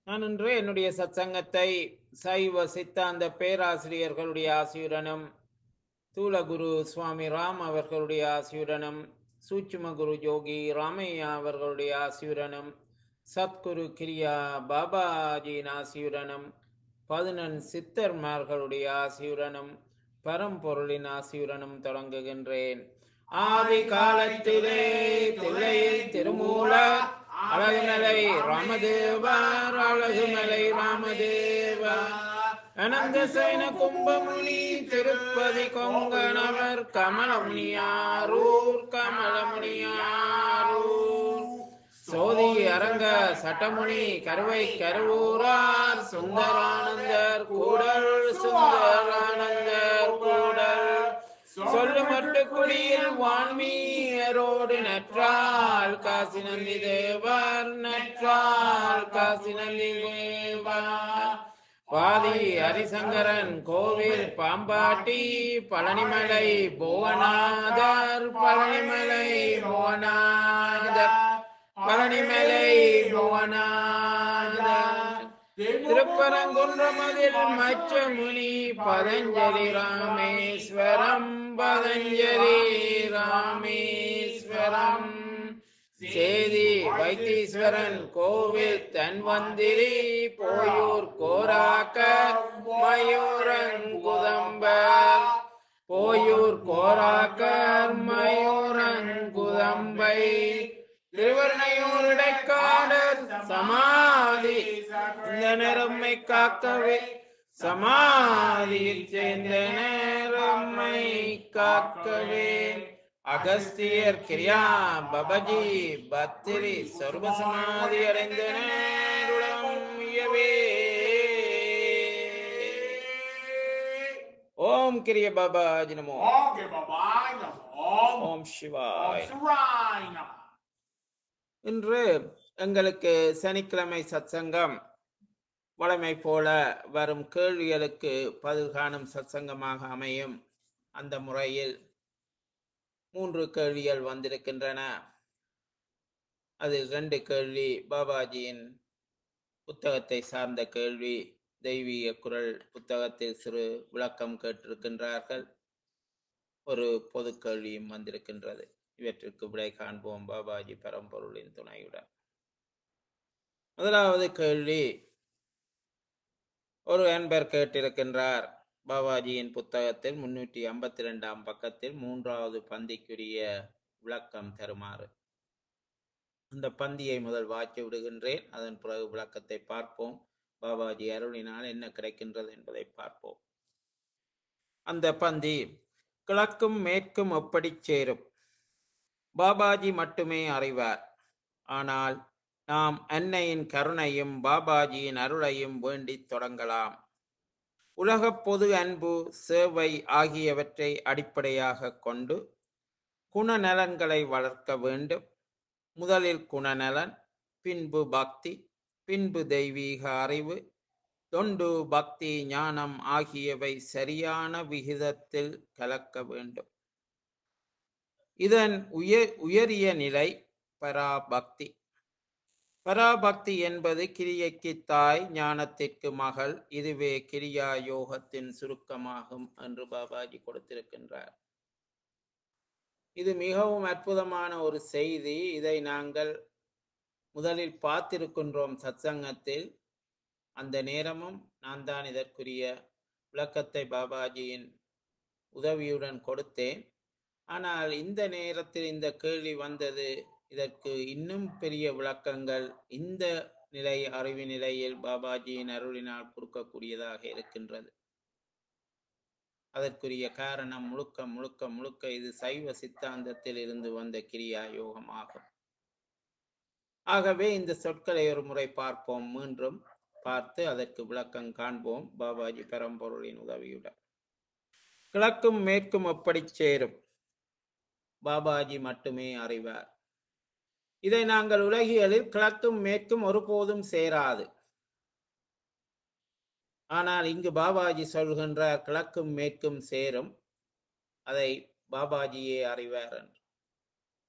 நான் இன்று என்னுடைய சத்சங்கத்தை சைவ சித்தாந்த பேராசிரியர்களுடைய ஆசியுடனும் தூலகுரு சுவாமி ராம் அவர்களுடைய ஆசியுடனும் சூட்சும குரு யோகி ராமையா அவர்களுடைய ஆசியுடனும் சத்குரு கிரியா பாபாஜியின் ஆசியுடனும் பதினெண் சித்தர்மார்களுடைய ஆசியுடனும் பரம்பொருளின் ஆசியுடனும் தொடங்குகின்றேன் ஆதி காலத்திலே தில்லையில் திருமூல அழகுமலை ராமதேவர் அழகுமலை ராமதேவா அனந்த சைன கும்பமுனி திருப்பதி கொங்கணவர் கமலமுனியாரூர் கமலமுனியாரூர் சோதி அரங்க சட்டமுனி கருவை கருவூரார் சுந்தரானந்தர் கூடல் சுந்தரானந்தர் கூடல் சொல்லு மட்டு குடியில் வான்மீரோடு நற்றால் காசி நந்தி தேவர் நற்றால் காசி நந்தி தேவர் பாதி ஹரிசங்கரன் கோவில் பாம்பாட்டி பழனிமலை புவனாதர் பழனிமலை புவனாதர் பழனிமலை புவனாதர் திருப்பரங்குன்றமதில் மச்சமுனி பதஞ்சலி ராமேஸ்வரம் பதஞ்சலி ராமேஸ்வரம் சேதி வைத்தீஸ்வரன் கோவில் தன்வந்திரி போயூர் கோராக்கர் மயூரங்குதம்பர் போயூர் கோராக்கர் மயூரங்குதம்பை திருவர்ணையூருடைக்காடர் சமாதி இந்த நேரம்மை காக்கவே சமாதியில் சேர்ந்த நேரம்மை காக்கவே அகஸ்தியர் கிரியா பபஜி பத்திரி சர்வசமாதி அடைந்த நேருடம் இயவே ஓம் கிரிய பாபாஜி நமோ Om Gir Babai Namo. Om ஓம் சிவாய் Sarai Namo. இன்று எங்களுக்கு சனிக்கிழமை சத்சங்கம் வழமை போல வரும் கேள்விகளுக்கு பதில் காணும் சத்சங்கமாக அமையும் அந்த முறையில் மூன்று கேள்விகள் வந்திருக்கின்றன அதில் ரெண்டு கேள்வி பாபாஜியின் புத்தகத்தை சார்ந்த கேள்வி தெய்வீக குரல் புத்தகத்தில் சிறு விளக்கம் கேட்டிருக்கின்றார்கள் ஒரு பொது கேள்வியும் வந்திருக்கின்றது இவற்றிற்கு விடை காண்போம் பாபாஜி பரம்பொருளின் துணையுடன் முதலாவது கேள்வி ஒரு அன்பர் கேட்டிருக்கின்றார் பாபாஜியின் புத்தகத்தில் முன்னூற்றி ஐம்பத்தி ரெண்டாம் பக்கத்தில் மூன்றாவது பந்திக்குரிய விளக்கம் தருமாறு அந்த பந்தியை முதல் வாக்கி விடுகின்றேன் அதன் பிறகு விளக்கத்தை பார்ப்போம் பாபாஜி அருளினால் என்ன கிடைக்கின்றது என்பதை பார்ப்போம் அந்த பந்தி கிழக்கும் மேற்கும் எப்படி சேரும் பாபாஜி மட்டுமே அறிவார் ஆனால் நாம் அன்னையின் கருணையும் பாபாஜியின் அருளையும் வேண்டித் தொடங்கலாம் உலகப் பொது அன்பு சேவை ஆகியவற்றை அடிப்படையாக கொண்டு குணநலன்களை வளர்க்க வேண்டும் முதலில் குணநலன் பின்பு பக்தி பின்பு தெய்வீக அறிவு தொண்டு பக்தி ஞானம் ஆகியவை சரியான விகிதத்தில் கலக்க வேண்டும் இதன் உயர் உயரிய நிலை பராபக்தி பராபக்தி என்பது கிரியைக்கு தாய் ஞானத்திற்கு மகள் இதுவே கிரியா யோகத்தின் சுருக்கமாகும் என்று பாபாஜி கொடுத்திருக்கின்றார் இது மிகவும் அற்புதமான ஒரு செய்தி இதை நாங்கள் முதலில் பார்த்திருக்கின்றோம் சத்சங்கத்தில் அந்த நேரமும் நான் தான் இதற்குரிய விளக்கத்தை பாபாஜியின் உதவியுடன் கொடுத்தேன் ஆனால் இந்த நேரத்தில் இந்த கேள்வி வந்தது இதற்கு இன்னும் பெரிய விளக்கங்கள் இந்த நிலை அறிவு நிலையில் பாபாஜியின் அருளினால் கொடுக்கக்கூடியதாக இருக்கின்றது அதற்குரிய காரணம் முழுக்க முழுக்க முழுக்க இது சைவ சித்தாந்தத்தில் இருந்து வந்த கிரியா யோகம் ஆகும் ஆகவே இந்த சொற்களை ஒரு முறை பார்ப்போம் மீண்டும் பார்த்து அதற்கு விளக்கம் காண்போம் பாபாஜி பெரம்பொருளின் உதவியுடன் கிழக்கும் மேற்கும் எப்படி சேரும் பாபாஜி மட்டுமே அறிவார் இதை நாங்கள் உலகியலில் கிழக்கும் மேற்கும் ஒருபோதும் சேராது ஆனால் இங்கு பாபாஜி சொல்கின்றார் கிழக்கும் மேற்கும் சேரும் அதை பாபாஜியே அறிவார் என்று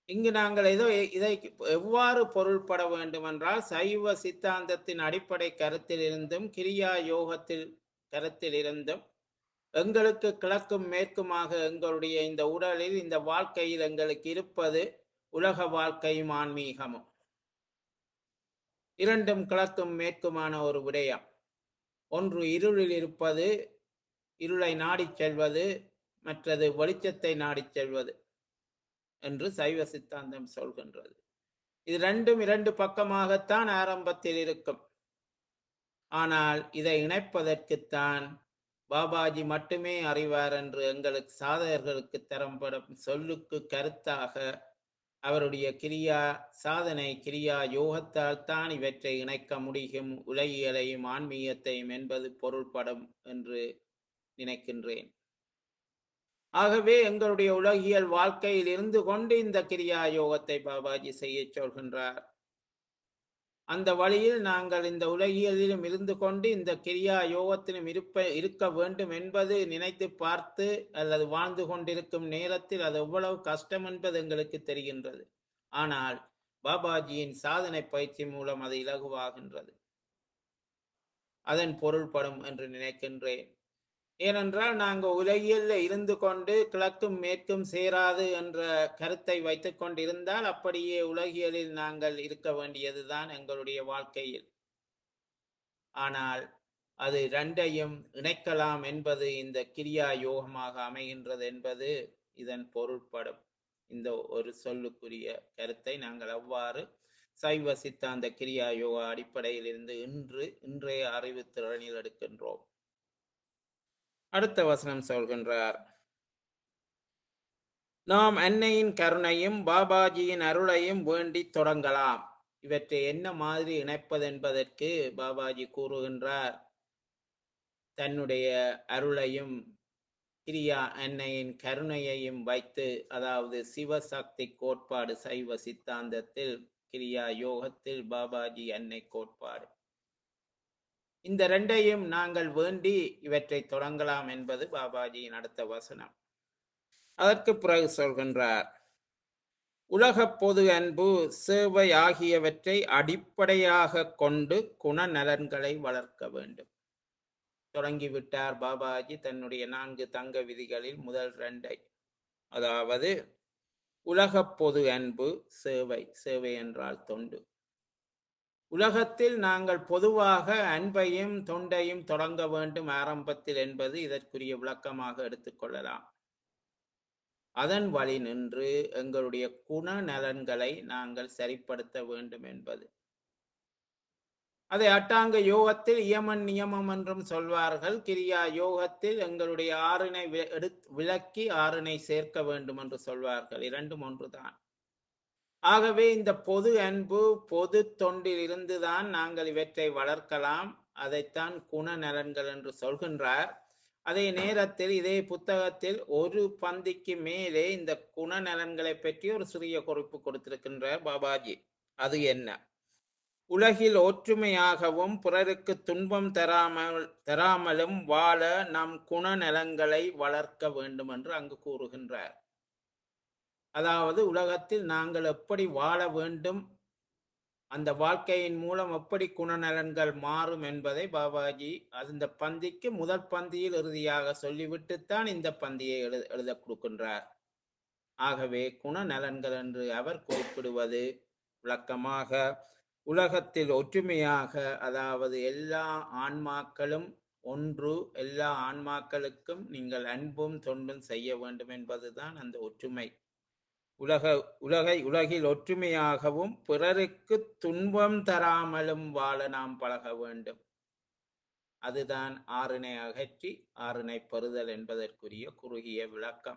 இங்கு நாங்கள் ஏதோ இதை எவ்வாறு பொருள்பட வேண்டுமென்றால் சைவ சித்தாந்தத்தின் அடிப்படை கருத்திலிருந்தும் கிரியா யோகத்தில் கருத்திலிருந்தும் எங்களுக்கு கிழக்கும் மேற்குமாக எங்களுடைய இந்த உடலில் இந்த வாழ்க்கையில் எங்களுக்கு இருப்பது உலக வாழ்க்கையும் ஆன்மீகமும் இரண்டும் கிழக்கும் மேற்குமான ஒரு விடயம் ஒன்று இருளில் இருப்பது இருளை நாடிச் செல்வது மற்றது வெளிச்சத்தை நாடிச் செல்வது என்று சைவ சித்தாந்தம் சொல்கின்றது இது ரெண்டும் இரண்டு பக்கமாகத்தான் ஆரம்பத்தில் இருக்கும் ஆனால் இதை இணைப்பதற்குத்தான் பாபாஜி மட்டுமே அறிவார் என்று எங்களுக்கு சாதகர்களுக்கு தரப்படும் சொல்லுக்கு கருத்தாக அவருடைய கிரியா சாதனை கிரியா யோகத்தால் தான் இவற்றை இணைக்க முடியும் உலகியலையும் ஆன்மீகத்தையும் என்பது பொருள்படும் என்று நினைக்கின்றேன் ஆகவே எங்களுடைய உலகியல் வாழ்க்கையில் இருந்து கொண்டு இந்த கிரியா யோகத்தை பாபாஜி செய்ய சொல்கின்றார் அந்த வழியில் நாங்கள் இந்த உலகியலிலும் இருந்து கொண்டு இந்த கிரியா யோகத்திலும் இருப்ப இருக்க வேண்டும் என்பது நினைத்து பார்த்து அல்லது வாழ்ந்து கொண்டிருக்கும் நேரத்தில் அது எவ்வளவு கஷ்டம் என்பது எங்களுக்கு தெரிகின்றது ஆனால் பாபாஜியின் சாதனை பயிற்சி மூலம் அது இலகுவாகின்றது அதன் பொருள்படும் என்று நினைக்கின்றேன் ஏனென்றால் நாங்கள் உலகியல்ல இருந்து கொண்டு கிழக்கும் மேற்கும் சேராது என்ற கருத்தை வைத்துக் கொண்டிருந்தால் அப்படியே உலகியலில் நாங்கள் இருக்க வேண்டியதுதான் எங்களுடைய வாழ்க்கையில் ஆனால் அது ரெண்டையும் இணைக்கலாம் என்பது இந்த கிரியா யோகமாக அமைகின்றது என்பது இதன் பொருள்படும் இந்த ஒரு சொல்லுக்குரிய கருத்தை நாங்கள் அவ்வாறு சைவ சித்தாந்த கிரியா யோகா அடிப்படையில் இருந்து இன்று இன்றைய அறிவு திறனில் எடுக்கின்றோம் அடுத்த வசனம் சொல்கின்றார் நாம் அன்னையின் கருணையும் பாபாஜியின் அருளையும் வேண்டி தொடங்கலாம் இவற்றை என்ன மாதிரி இணைப்பது என்பதற்கு பாபாஜி கூறுகின்றார் தன்னுடைய அருளையும் கிரியா அன்னையின் கருணையையும் வைத்து அதாவது சிவசக்தி கோட்பாடு சைவ சித்தாந்தத்தில் கிரியா யோகத்தில் பாபாஜி அன்னை கோட்பாடு இந்த ரெண்டையும் நாங்கள் வேண்டி இவற்றை தொடங்கலாம் என்பது பாபாஜியின் அடுத்த வசனம் அதற்கு பிறகு சொல்கின்றார் உலக பொது அன்பு சேவை ஆகியவற்றை அடிப்படையாக கொண்டு குணநலன்களை வளர்க்க வேண்டும் தொடங்கிவிட்டார் பாபாஜி தன்னுடைய நான்கு தங்க விதிகளில் முதல் ரெண்டை அதாவது உலக பொது அன்பு சேவை சேவை என்றால் தொண்டு உலகத்தில் நாங்கள் பொதுவாக அன்பையும் தொண்டையும் தொடங்க வேண்டும் ஆரம்பத்தில் என்பது இதற்குரிய விளக்கமாக எடுத்துக்கொள்ளலாம் அதன் வழி நின்று எங்களுடைய குணநலன்களை நாங்கள் சரிப்படுத்த வேண்டும் என்பது அதை அட்டாங்க யோகத்தில் இயமன் நியமம் என்றும் சொல்வார்கள் கிரியா யோகத்தில் எங்களுடைய ஆறினை எடு விளக்கி ஆறினை சேர்க்க வேண்டும் என்று சொல்வார்கள் இரண்டும் ஒன்றுதான் ஆகவே இந்த பொது அன்பு பொது தொண்டில் இருந்துதான் நாங்கள் இவற்றை வளர்க்கலாம் அதைத்தான் குணநலன்கள் என்று சொல்கின்றார் அதே நேரத்தில் இதே புத்தகத்தில் ஒரு பந்திக்கு மேலே இந்த குணநலன்களை பற்றி ஒரு சிறிய குறிப்பு கொடுத்திருக்கின்றார் பாபாஜி அது என்ன உலகில் ஒற்றுமையாகவும் பிறருக்கு துன்பம் தராமல் தராமலும் வாழ நம் குணநலங்களை வளர்க்க வேண்டும் என்று அங்கு கூறுகின்றார் அதாவது உலகத்தில் நாங்கள் எப்படி வாழ வேண்டும் அந்த வாழ்க்கையின் மூலம் எப்படி குணநலன்கள் மாறும் என்பதை பாபாஜி அந்த பந்திக்கு முதல் பந்தியில் இறுதியாக சொல்லிவிட்டுத்தான் இந்த பந்தியை எழு எழுத கொடுக்கின்றார் ஆகவே குணநலன்கள் என்று அவர் குறிப்பிடுவது விளக்கமாக உலகத்தில் ஒற்றுமையாக அதாவது எல்லா ஆன்மாக்களும் ஒன்று எல்லா ஆன்மாக்களுக்கும் நீங்கள் அன்பும் தொண்டும் செய்ய வேண்டும் என்பதுதான் அந்த ஒற்றுமை உலக உலகை உலகில் ஒற்றுமையாகவும் பிறருக்கு துன்பம் தராமலும் வாழ நாம் பழக வேண்டும் அதுதான் ஆறினை அகற்றி ஆறினை பெறுதல் என்பதற்குரிய குறுகிய விளக்கம்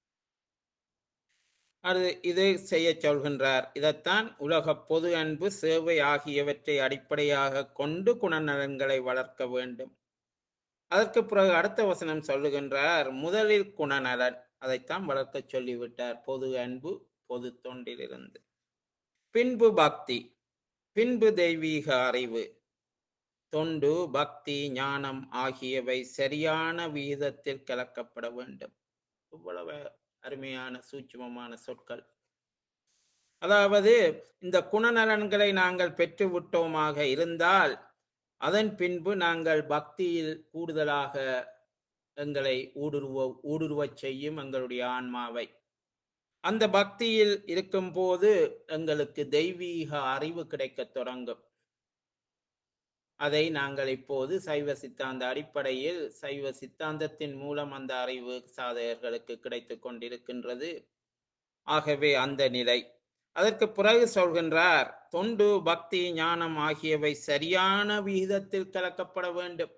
அது இதை செய்ய சொல்கின்றார் இதைத்தான் உலக பொது அன்பு சேவை ஆகியவற்றை அடிப்படையாக கொண்டு குணநலன்களை வளர்க்க வேண்டும் அதற்கு பிறகு அடுத்த வசனம் சொல்லுகின்றார் முதலில் குணநலன் அதைத்தான் வளர்க்க சொல்லிவிட்டார் பொது அன்பு பொது தொண்டிலிருந்து பின்பு பக்தி பின்பு தெய்வீக அறிவு தொண்டு பக்தி ஞானம் ஆகியவை சரியான விகிதத்தில் கலக்கப்பட வேண்டும் இவ்வளவு அருமையான சூட்சுமமான சொற்கள் அதாவது இந்த குணநலன்களை நாங்கள் பெற்று விட்டோமாக இருந்தால் அதன் பின்பு நாங்கள் பக்தியில் கூடுதலாக எங்களை ஊடுருவ ஊடுருவச் செய்யும் எங்களுடைய ஆன்மாவை அந்த பக்தியில் இருக்கும்போது எங்களுக்கு தெய்வீக அறிவு கிடைக்கத் தொடங்கும் அதை நாங்கள் இப்போது சைவ சித்தாந்த அடிப்படையில் சைவ சித்தாந்தத்தின் மூலம் அந்த அறிவு சாதகர்களுக்கு கிடைத்துக் கொண்டிருக்கின்றது ஆகவே அந்த நிலை அதற்கு பிறகு சொல்கின்றார் தொண்டு பக்தி ஞானம் ஆகியவை சரியான விகிதத்தில் கலக்கப்பட வேண்டும்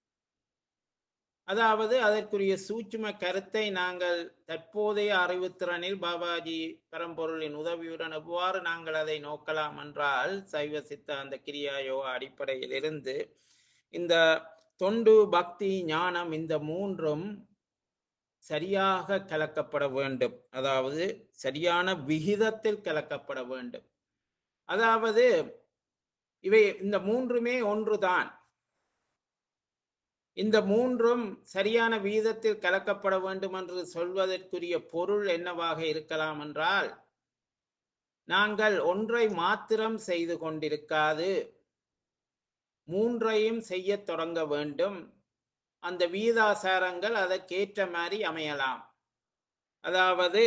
அதாவது அதற்குரிய சூட்சும கருத்தை நாங்கள் தற்போதைய அறிவுத்திறனில் பாபாஜி பரம்பொருளின் உதவியுடன் எவ்வாறு நாங்கள் அதை நோக்கலாம் என்றால் சைவ சித்தாந்த கிரியா யோகா அடிப்படையில் இருந்து இந்த தொண்டு பக்தி ஞானம் இந்த மூன்றும் சரியாக கலக்கப்பட வேண்டும் அதாவது சரியான விகிதத்தில் கலக்கப்பட வேண்டும் அதாவது இவை இந்த மூன்றுமே ஒன்றுதான் இந்த மூன்றும் சரியான வீதத்தில் கலக்கப்பட வேண்டும் என்று சொல்வதற்குரிய பொருள் என்னவாக இருக்கலாம் என்றால் நாங்கள் ஒன்றை மாத்திரம் செய்து கொண்டிருக்காது மூன்றையும் செய்ய தொடங்க வேண்டும் அந்த வீதாசாரங்கள் அதற்கேற்ற மாதிரி அமையலாம் அதாவது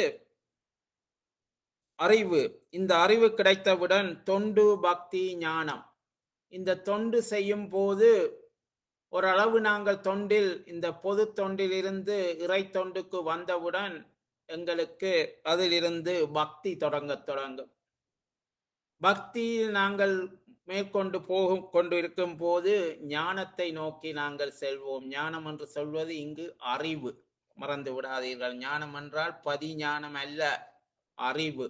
அறிவு இந்த அறிவு கிடைத்தவுடன் தொண்டு பக்தி ஞானம் இந்த தொண்டு செய்யும் போது ஓரளவு நாங்கள் தொண்டில் இந்த பொது தொண்டிலிருந்து இறை தொண்டுக்கு வந்தவுடன் எங்களுக்கு அதிலிருந்து பக்தி தொடங்கத் தொடங்கும் பக்தியில் நாங்கள் மேற்கொண்டு போகும் கொண்டு இருக்கும் போது ஞானத்தை நோக்கி நாங்கள் செல்வோம் ஞானம் என்று சொல்வது இங்கு அறிவு மறந்து விடாதீர்கள் ஞானம் என்றால் பதி ஞானம் அல்ல அறிவு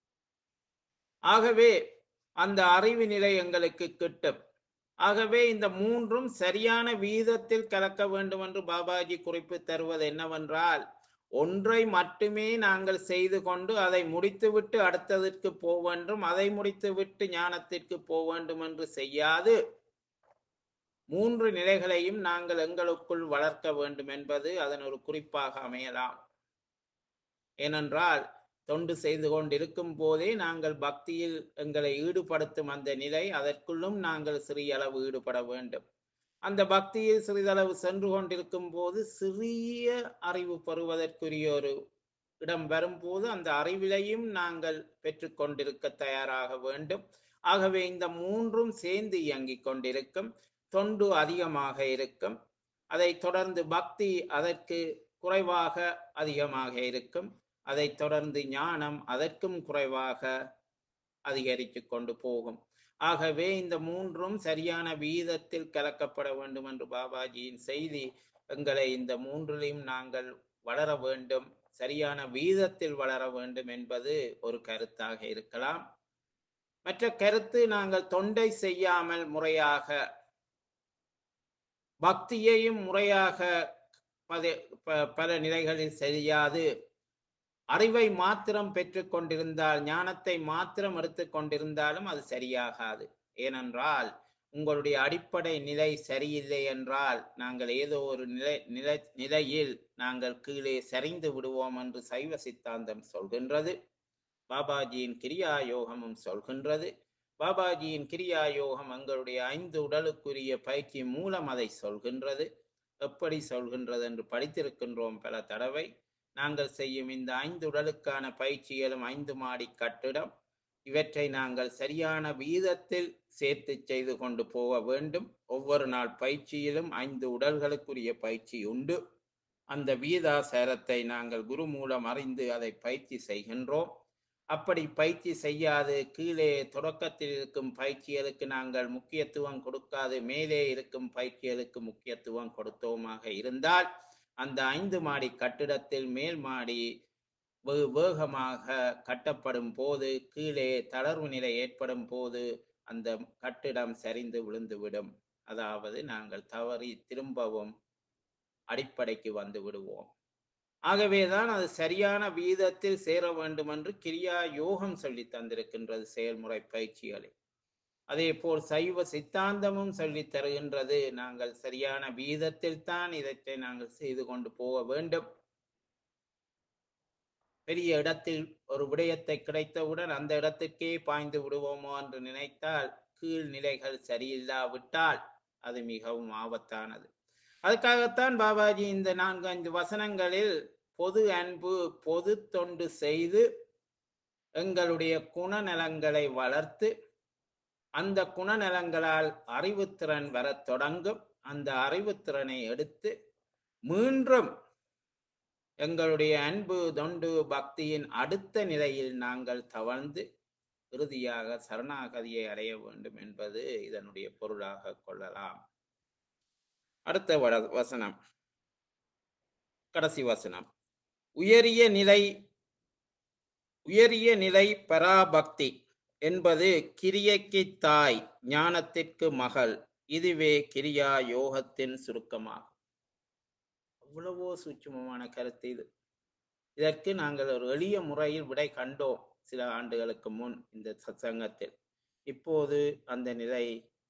ஆகவே அந்த அறிவு நிலை எங்களுக்கு கிட்டும் ஆகவே இந்த மூன்றும் சரியான வீதத்தில் கலக்க வேண்டும் என்று பாபாஜி குறிப்பு தருவது என்னவென்றால் ஒன்றை மட்டுமே நாங்கள் செய்து கொண்டு அதை முடித்துவிட்டு அடுத்ததற்கு போக வேண்டும் அதை முடித்துவிட்டு ஞானத்திற்கு போக வேண்டும் என்று செய்யாது மூன்று நிலைகளையும் நாங்கள் எங்களுக்குள் வளர்க்க வேண்டும் என்பது அதன் ஒரு குறிப்பாக அமையலாம் ஏனென்றால் தொண்டு செய்து கொண்டிருக்கும் போதே நாங்கள் பக்தியில் எங்களை ஈடுபடுத்தும் அந்த நிலை அதற்குள்ளும் நாங்கள் சிறிய அளவு ஈடுபட வேண்டும் அந்த பக்தியில் சிறிதளவு சென்று கொண்டிருக்கும் போது சிறிய அறிவு பெறுவதற்குரிய ஒரு இடம் வரும்போது அந்த அறிவிலையும் நாங்கள் பெற்றுக்கொண்டிருக்க தயாராக வேண்டும் ஆகவே இந்த மூன்றும் சேர்ந்து இயங்கிக் கொண்டிருக்கும் தொண்டு அதிகமாக இருக்கும் அதை தொடர்ந்து பக்தி அதற்கு குறைவாக அதிகமாக இருக்கும் அதை தொடர்ந்து ஞானம் அதற்கும் குறைவாக அதிகரித்து கொண்டு போகும் ஆகவே இந்த மூன்றும் சரியான வீதத்தில் கலக்கப்பட வேண்டும் என்று பாபாஜியின் செய்தி எங்களை இந்த மூன்றிலையும் நாங்கள் வளர வேண்டும் சரியான வீதத்தில் வளர வேண்டும் என்பது ஒரு கருத்தாக இருக்கலாம் மற்ற கருத்து நாங்கள் தொண்டை செய்யாமல் முறையாக பக்தியையும் முறையாக பத- ப- பல நிலைகளில் செய்யாது அறிவை மாத்திரம் பெற்றுக் கொண்டிருந்தால் ஞானத்தை மாத்திரம் எடுத்துக் கொண்டிருந்தாலும் அது சரியாகாது ஏனென்றால் உங்களுடைய அடிப்படை நிலை சரியில்லை என்றால் நாங்கள் ஏதோ ஒரு நிலை நிலை நிலையில் நாங்கள் கீழே சரிந்து விடுவோம் என்று சைவ சித்தாந்தம் சொல்கின்றது பாபாஜியின் கிரியா யோகமும் சொல்கின்றது பாபாஜியின் கிரியா யோகம் எங்களுடைய ஐந்து உடலுக்குரிய பயிற்சி மூலம் அதை சொல்கின்றது எப்படி சொல்கின்றது என்று படித்திருக்கின்றோம் பல தடவை நாங்கள் செய்யும் இந்த ஐந்து உடலுக்கான பயிற்சிகளும் ஐந்து மாடி கட்டிடம் இவற்றை நாங்கள் சரியான வீதத்தில் சேர்த்து செய்து கொண்டு போக வேண்டும் ஒவ்வொரு நாள் பயிற்சியிலும் ஐந்து உடல்களுக்குரிய பயிற்சி உண்டு அந்த வீதாசாரத்தை நாங்கள் குரு மூலம் அறிந்து அதை பயிற்சி செய்கின்றோம் அப்படி பயிற்சி செய்யாது கீழே தொடக்கத்தில் இருக்கும் பயிற்சிகளுக்கு நாங்கள் முக்கியத்துவம் கொடுக்காது மேலே இருக்கும் பயிற்சிகளுக்கு முக்கியத்துவம் கொடுத்தோமாக இருந்தால் அந்த ஐந்து மாடி கட்டிடத்தில் மேல் மாடி வெகு வேகமாக கட்டப்படும் போது கீழே தளர்வு நிலை ஏற்படும் போது அந்த கட்டிடம் சரிந்து விழுந்துவிடும் அதாவது நாங்கள் தவறி திரும்பவும் அடிப்படைக்கு வந்து விடுவோம் ஆகவேதான் அது சரியான வீதத்தில் சேர வேண்டும் என்று கிரியா யோகம் சொல்லி தந்திருக்கின்றது செயல்முறை பயிற்சிகளில் அதே போல் சைவ சித்தாந்தமும் சொல்லி தருகின்றது நாங்கள் சரியான வீதத்தில் தான் இதற்றை நாங்கள் செய்து கொண்டு போக வேண்டும் பெரிய இடத்தில் ஒரு விடயத்தை கிடைத்தவுடன் அந்த இடத்துக்கே பாய்ந்து விடுவோமோ என்று நினைத்தால் கீழ்நிலைகள் சரியில்லாவிட்டால் அது மிகவும் ஆபத்தானது அதுக்காகத்தான் பாபாஜி இந்த நான்கு ஐந்து வசனங்களில் பொது அன்பு பொது தொண்டு செய்து எங்களுடைய குணநலங்களை வளர்த்து அந்த குணநலங்களால் அறிவுத்திறன் வரத் தொடங்கும் அந்த அறிவுத்திறனை எடுத்து மீண்டும் எங்களுடைய அன்பு தொண்டு பக்தியின் அடுத்த நிலையில் நாங்கள் தவழ்ந்து இறுதியாக சரணாகதியை அடைய வேண்டும் என்பது இதனுடைய பொருளாக கொள்ளலாம் அடுத்த வட- வசனம் கடைசி வசனம் உயரிய நிலை உயரிய நிலை பராபக்தி என்பது கிரியைக்கு தாய் ஞானத்திற்கு மகள் இதுவே கிரியா யோகத்தின் சுருக்கமாகும் எவ்வளவோ சூட்சுமமான கருத்து இது இதற்கு நாங்கள் ஒரு எளிய முறையில் விடை கண்டோம் சில ஆண்டுகளுக்கு முன் இந்த சத்சங்கத்தில் இப்போது அந்த நிலை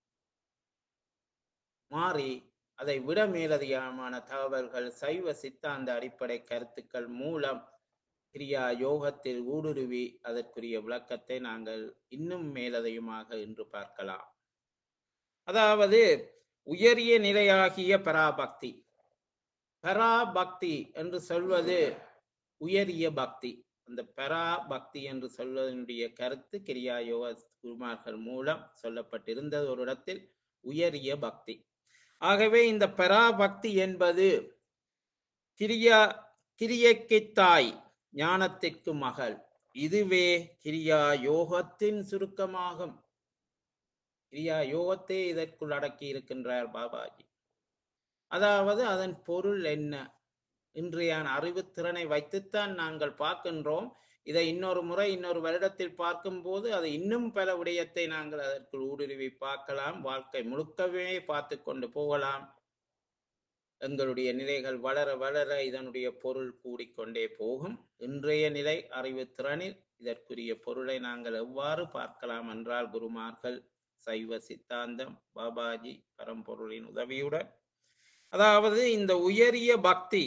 மாறி அதை விட மேலதிகமான தகவல்கள் சைவ சித்தாந்த அடிப்படை கருத்துக்கள் மூலம் கிரியா யோகத்தில் ஊடுருவி அதற்குரிய விளக்கத்தை நாங்கள் இன்னும் மேலதிகமாக இன்று பார்க்கலாம் அதாவது உயரிய நிலையாகிய பராபக்தி பராபக்தி என்று சொல்வது உயரிய பக்தி அந்த பராபக்தி என்று சொல்வதனுடைய கருத்து கிரியா யோக குருமார்கள் மூலம் சொல்லப்பட்டிருந்தது ஒரு இடத்தில் உயரிய பக்தி ஆகவே இந்த பராபக்தி என்பது கிரியா கிரியைக்கு தாய் ஞானத்திற்கு மகள் இதுவே கிரியா யோகத்தின் சுருக்கமாகும் கிரியா யோகத்தை இதற்குள் அடக்கி இருக்கின்றார் பாபாஜி அதாவது அதன் பொருள் என்ன இன்றைய அறிவுத்திறனை வைத்துத்தான் நாங்கள் பார்க்கின்றோம் இதை இன்னொரு முறை இன்னொரு வருடத்தில் பார்க்கும்போது அது இன்னும் பல விடயத்தை நாங்கள் அதற்குள் ஊடுருவி பார்க்கலாம் வாழ்க்கை முழுக்கவே பார்த்து கொண்டு போகலாம் எங்களுடைய நிலைகள் வளர வளர இதனுடைய பொருள் கூடிக்கொண்டே போகும் இன்றைய நிலை அறிவுத்திறனில் இதற்குரிய பொருளை நாங்கள் எவ்வாறு பார்க்கலாம் என்றால் குருமார்கள் சைவ சித்தாந்தம் பாபாஜி பரம்பொருளின் உதவியுடன் அதாவது இந்த உயரிய பக்தி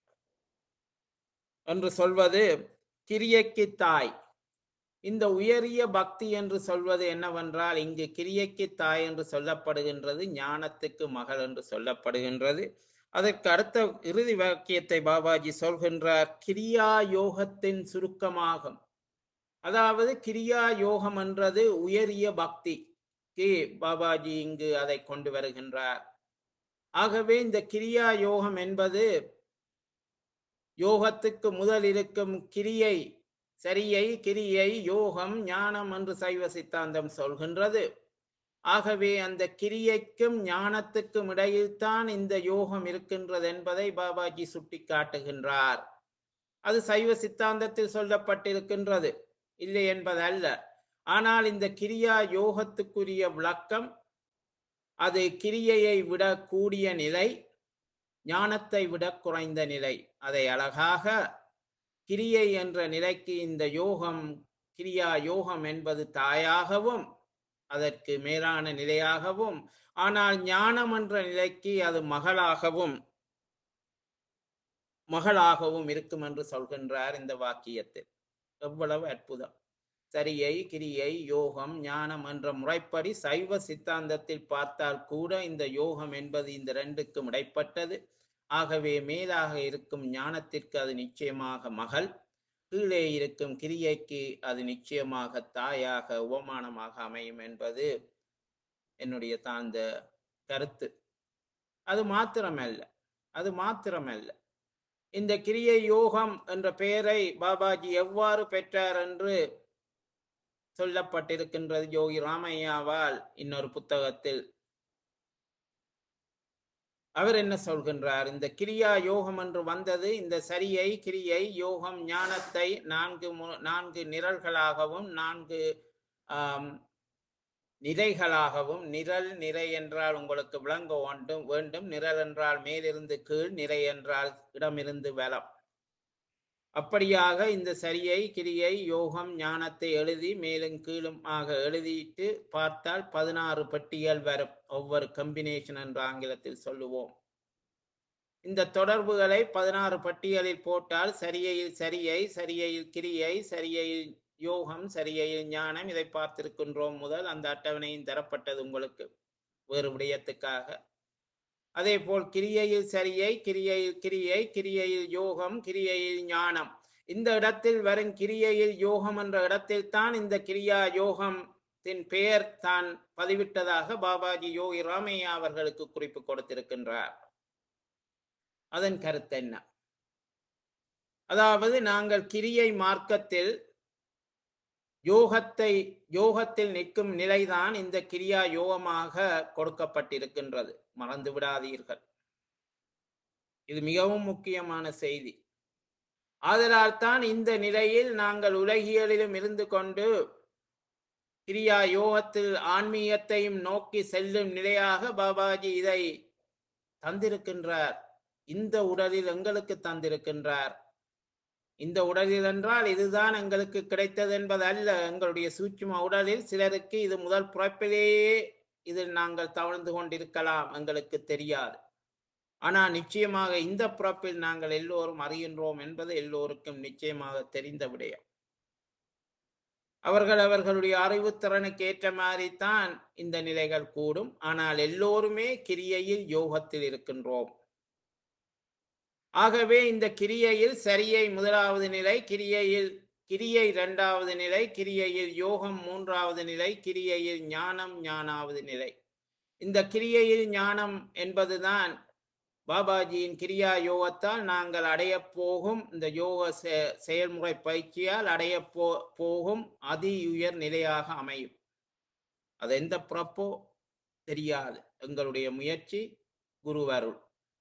என்று சொல்வது கிரியைக்கு தாய் இந்த உயரிய பக்தி என்று சொல்வது என்னவென்றால் இங்கு கிரியைக்கு தாய் என்று சொல்லப்படுகின்றது ஞானத்துக்கு மகள் என்று சொல்லப்படுகின்றது அதற்கு அடுத்த இறுதி வாக்கியத்தை பாபாஜி சொல்கின்றார் கிரியா யோகத்தின் சுருக்கமாகும் அதாவது கிரியா யோகம் என்றது உயரிய பக்திக்கு பாபாஜி இங்கு அதை கொண்டு வருகின்றார் ஆகவே இந்த கிரியா யோகம் என்பது யோகத்துக்கு முதல் இருக்கும் கிரியை சரியை கிரியை யோகம் ஞானம் என்று சைவ சித்தாந்தம் சொல்கின்றது ஆகவே அந்த கிரியைக்கும் ஞானத்துக்கும் இடையில்தான் இந்த யோகம் இருக்கின்றது என்பதை பாபாஜி சுட்டிக்காட்டுகின்றார் அது சைவ சித்தாந்தத்தில் சொல்லப்பட்டிருக்கின்றது இல்லை என்பதல்ல ஆனால் இந்த கிரியா யோகத்துக்குரிய விளக்கம் அது கிரியையை விட கூடிய நிலை ஞானத்தை விட குறைந்த நிலை அதை அழகாக கிரியை என்ற நிலைக்கு இந்த யோகம் கிரியா யோகம் என்பது தாயாகவும் அதற்கு மேலான நிலையாகவும் ஆனால் ஞானம் என்ற நிலைக்கு அது மகளாகவும் மகளாகவும் இருக்கும் என்று சொல்கின்றார் இந்த வாக்கியத்தில் எவ்வளவு அற்புதம் சரியை கிரியை யோகம் ஞானம் என்ற முறைப்படி சைவ சித்தாந்தத்தில் பார்த்தால் கூட இந்த யோகம் என்பது இந்த ரெண்டுக்கும் இடைப்பட்டது ஆகவே மேலாக இருக்கும் ஞானத்திற்கு அது நிச்சயமாக மகள் கீழே இருக்கும் கிரியைக்கு அது நிச்சயமாக தாயாக உபமானமாக அமையும் என்பது என்னுடைய தாழ்ந்த கருத்து அது மாத்திரமல்ல அது மாத்திரமல்ல இந்த கிரியை யோகம் என்ற பெயரை பாபாஜி எவ்வாறு பெற்றார் என்று சொல்லப்பட்டிருக்கின்றது யோகி ராமையாவால் இன்னொரு புத்தகத்தில் அவர் என்ன சொல்கின்றார் இந்த கிரியா யோகம் என்று வந்தது இந்த சரியை கிரியை யோகம் ஞானத்தை நான்கு மு- நான்கு நிரல்களாகவும் நான்கு ஆம், நிலைகளாகவும் நிரல் நிறை என்றால் உங்களுக்கு விளங்க வேண்டும் வேண்டும் நிரல் என்றால் மேலிருந்து கீழ் நிறை என்றால் இடமிருந்து வலம் அப்படியாக இந்த சரியை கிரியை யோகம் ஞானத்தை எழுதி மேலும் கீழும் ஆக எழுதிட்டு பார்த்தால் பதினாறு பட்டியல் வரும் ஒவ்வொரு கம்பினேஷன் என்று ஆங்கிலத்தில் சொல்லுவோம் இந்த தொடர்புகளை பதினாறு பட்டியலில் போட்டால் சரியையில் சரியை சரியையில் கிரியை சரியையில் யோகம் சரியையில் ஞானம் இதை பார்த்திருக்கின்றோம் முதல் அந்த அட்டவணையும் தரப்பட்டது உங்களுக்கு வேறு விடயத்துக்காக அதே போல் கிரியையில் சரியை கிரியையில் கிரியை கிரியையில் யோகம் கிரியையில் ஞானம் இந்த இடத்தில் வரும் கிரியையில் யோகம் என்ற இடத்தில் தான் இந்த கிரியா யோகத்தின் பெயர் தான் பதிவிட்டதாக பாபாஜி யோகி ராமையா அவர்களுக்கு குறிப்பு கொடுத்திருக்கின்றார் அதன் கருத்து என்ன அதாவது நாங்கள் கிரியை மார்க்கத்தில் யோகத்தை யோகத்தில் நிற்கும் நிலைதான் இந்த கிரியா யோகமாக கொடுக்கப்பட்டிருக்கின்றது மறந்து விடாதீர்கள் இது மிகவும் முக்கியமான செய்தி ஆதலால் தான் இந்த நிலையில் நாங்கள் உலகியலிலும் இருந்து கொண்டு கிரியா யோகத்தில் ஆன்மீகத்தையும் நோக்கி செல்லும் நிலையாக பாபாஜி இதை தந்திருக்கின்றார் இந்த உடலில் எங்களுக்கு தந்திருக்கின்றார் இந்த உடலில் என்றால் இதுதான் எங்களுக்கு கிடைத்தது என்பது அல்ல எங்களுடைய சூட்சும உடலில் சிலருக்கு இது முதல் பிறப்பிலேயே இதில் நாங்கள் தவழ்ந்து கொண்டிருக்கலாம் எங்களுக்கு தெரியாது ஆனால் நிச்சயமாக இந்த பிறப்பில் நாங்கள் எல்லோரும் அறிகின்றோம் என்பது எல்லோருக்கும் நிச்சயமாக தெரிந்த விடயம் அவர்கள் அவர்களுடைய அறிவுத்திறனுக்கு ஏற்ற மாதிரி தான் இந்த நிலைகள் கூடும் ஆனால் எல்லோருமே கிரியையில் யோகத்தில் இருக்கின்றோம் ஆகவே இந்த கிரியையில் சரியை முதலாவது நிலை கிரியையில் கிரியை இரண்டாவது நிலை கிரியையில் யோகம் மூன்றாவது நிலை கிரியையில் ஞானம் ஞானாவது நிலை இந்த கிரியையில் ஞானம் என்பதுதான் பாபாஜியின் கிரியா யோகத்தால் நாங்கள் அடைய போகும் இந்த யோக செ- செயல்முறை பயிற்சியால் அடைய போ போகும் அதி உயர் நிலையாக அமையும் அது எந்த பிறப்போ தெரியாது எங்களுடைய முயற்சி குருவருள்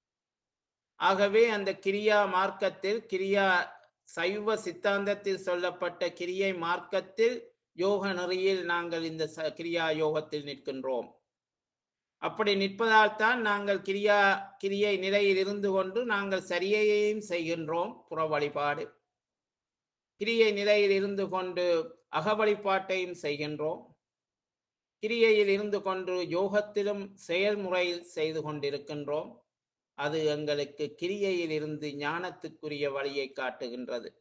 ஆகவே அந்த கிரியா மார்க்கத்தில் கிரியா சைவ சித்தாந்தத்தில் சொல்லப்பட்ட கிரியை மார்க்கத்தில் யோக நெறியில் நாங்கள் இந்த ச- கிரியா யோகத்தில் நிற்கின்றோம் அப்படி நிற்பதால் தான் நாங்கள் கிரியா கிரியை நிலையில் இருந்து கொண்டு நாங்கள் சரியையையும் செய்கின்றோம் புற வழிபாடு கிரியை நிலையில் இருந்து கொண்டு அக வழிபாட்டையும் செய்கின்றோம் கிரியையில் இருந்து கொண்டு யோகத்திலும் செயல்முறையில் செய்து கொண்டிருக்கின்றோம் அது எங்களுக்கு கிரியையில் இருந்து ஞானத்துக்குரிய வழியை காட்டுகின்றது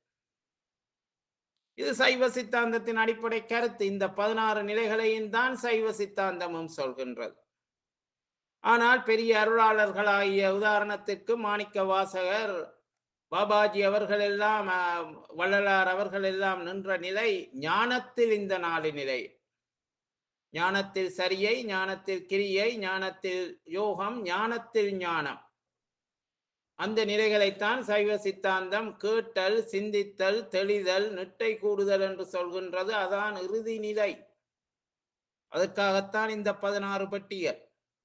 இது சைவ சித்தாந்தத்தின் அடிப்படை கருத்து இந்த பதினாறு நிலைகளையும் தான் சைவ சித்தாந்தமும் சொல்கின்றது ஆனால் பெரிய அருளாளர்களாகிய உதாரணத்திற்கு மாணிக்க வாசகர் பாபாஜி அவர்கள் எல்லாம் ஆஹ், வள்ளலார் அவர்கள் எல்லாம் நின்ற நிலை ஞானத்தில் இந்த நாலு நிலை ஞானத்தில் சரியை ஞானத்தில் கிரியை ஞானத்தில் யோகம் ஞானத்தில் ஞானம் அந்த நிலைகளைத்தான் சைவ சித்தாந்தம் கேட்டல் சிந்தித்தல் தெளிதல் நிட்டை கூடுதல் என்று சொல்கின்றது அதான் இறுதி நிலை அதற்காகத்தான் இந்த பதினாறு பட்டியல்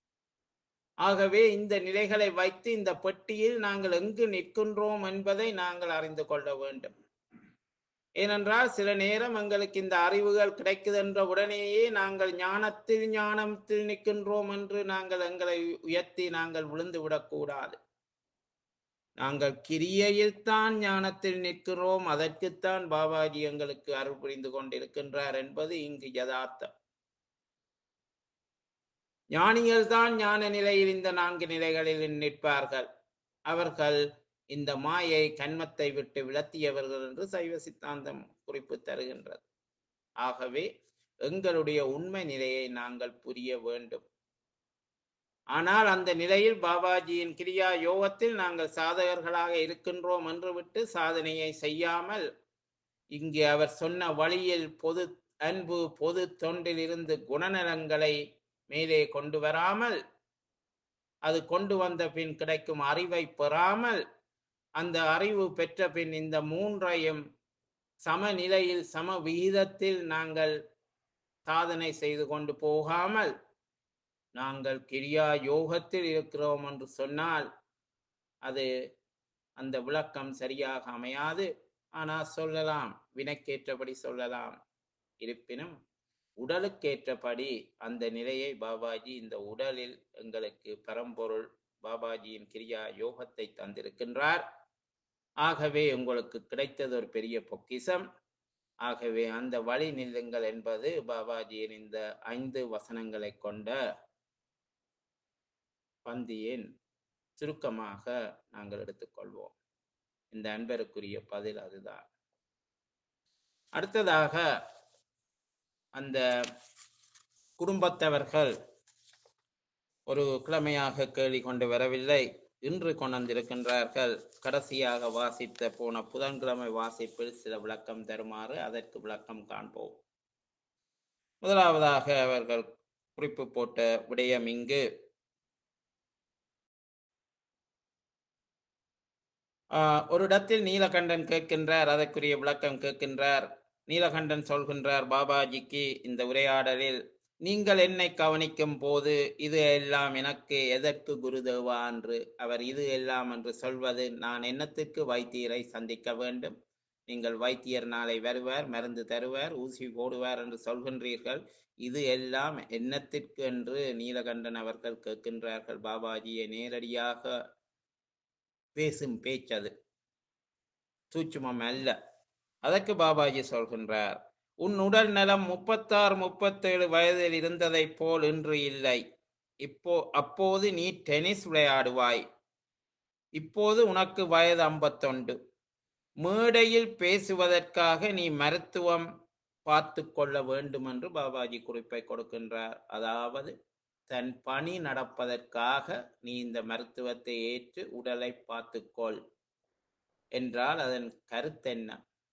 ஆகவே இந்த நிலைகளை வைத்து இந்த பெட்டியில் நாங்கள் எங்கு நிற்கின்றோம் என்பதை நாங்கள் அறிந்து கொள்ள வேண்டும் ஏனென்றால் சில நேரம் எங்களுக்கு இந்த அறிவுகள் கிடைக்குதென்ற உடனேயே நாங்கள் ஞானத்தில் ஞானத்தில் நிற்கின்றோம் என்று நாங்கள் எங்களை உயர்த்தி நாங்கள் விழுந்து விடக்கூடாது நாங்கள் கிரியையில் தான் ஞானத்தில் நிற்கிறோம் அதற்குத்தான் பாபாஜி எங்களுக்கு அருள் புரிந்து கொண்டிருக்கின்றார் என்பது இங்கு யதார்த்தம் ஞானிகள் தான் ஞான நிலையில் இந்த நான்கு நிலைகளில் நிற்பார்கள் அவர்கள் இந்த மாயை கண்மத்தை விட்டு விலத்தியவர்கள் என்று சைவ சித்தாந்தம் குறிப்பு தருகின்றது ஆகவே எங்களுடைய உண்மை நிலையை நாங்கள் புரிய வேண்டும் ஆனால் அந்த நிலையில் பாபாஜியின் கிரியா யோகத்தில் நாங்கள் சாதகர்களாக இருக்கின்றோம் என்று விட்டு சாதனையை செய்யாமல் இங்கு அவர் சொன்ன வழியில் பொது அன்பு பொது தொண்டில் இருந்து குணநலங்களை மேலே கொண்டு வராமல் அது கொண்டு வந்த பின் கிடைக்கும் அறிவை பெறாமல் அந்த அறிவு பெற்ற பின் இந்த மூன்றையும் சமநிலையில் சம விகிதத்தில் நாங்கள் சாதனை செய்து கொண்டு போகாமல் நாங்கள் கிரியா யோகத்தில் இருக்கிறோம் என்று சொன்னால் அது அந்த விளக்கம் சரியாக அமையாது ஆனால் சொல்லலாம் வினைக்கேற்றபடி சொல்லலாம் இருப்பினும் உடலுக்கேற்றபடி அந்த நிலையை பாபாஜி இந்த உடலில் எங்களுக்கு பரம்பொருள் பாபாஜியின் கிரியா யோகத்தை தந்திருக்கின்றார் ஆகவே உங்களுக்கு கிடைத்தது ஒரு பெரிய பொக்கிஷம் ஆகவே அந்த வழி நில்லுங்கள் என்பது பாபாஜியின் இந்த ஐந்து வசனங்களை கொண்ட பந்தியின் சுருக்கமாக நாங்கள் எடுத்துக்கொள்வோம் இந்த அன்பருக்குரிய பதில் அதுதான் அடுத்ததாக அந்த குடும்பத்தவர்கள் ஒரு கிழமையாக கேள்வி கொண்டு வரவில்லை இன்று கொண்டிருக்கின்றார்கள் கடைசியாக வாசித்த போன புதன்கிழமை வாசிப்பில் சில விளக்கம் தருமாறு அதற்கு விளக்கம் காண்போம் முதலாவதாக அவர்கள் குறிப்பு போட்ட விடயம் இங்கு ஆஹ், ஒரு இடத்தில் நீலகண்டன் கேட்கின்றார் அதற்குரிய விளக்கம் கேட்கின்றார் நீலகண்டன் சொல்கின்றார் பாபாஜிக்கு இந்த உரையாடலில் நீங்கள் என்னை கவனிக்கும் போது இது எல்லாம் எனக்கு எதற்கு குருதேவா என்று அவர் இது எல்லாம் என்று சொல்வது நான் என்னத்துக்கு வைத்தியரை சந்திக்க வேண்டும் நீங்கள் வைத்தியர் நாளை வருவார் மருந்து தருவார் ஊசி போடுவார் என்று சொல்கின்றீர்கள் இது எல்லாம் என்னத்திற்கு என்று நீலகண்டன் அவர்கள் கேட்கின்றார்கள் பாபாஜியை நேரடியாக பேசும் பேச்சது சூட்சுமம் அல்ல அதற்கு பாபாஜி சொல்கின்றார் உன் உடல் நலம் முப்பத்தாறு முப்பத்தேழு வயதில் இருந்ததைப் போல் இன்று இல்லை இப்போ அப்போது நீ டென்னிஸ் விளையாடுவாய் இப்போது உனக்கு வயது ஐம்பத்தொண்டு மேடையில் பேசுவதற்காக நீ மருத்துவம் பார்த்து கொள்ள வேண்டும் என்று பாபாஜி குறிப்பை கொடுக்கின்றார் அதாவது தன் பணி நடப்பதற்காக நீ இந்த மருத்துவத்தை ஏற்று உடலை பார்த்துக்கொள் என்றால் அதன் கருத்தென்ன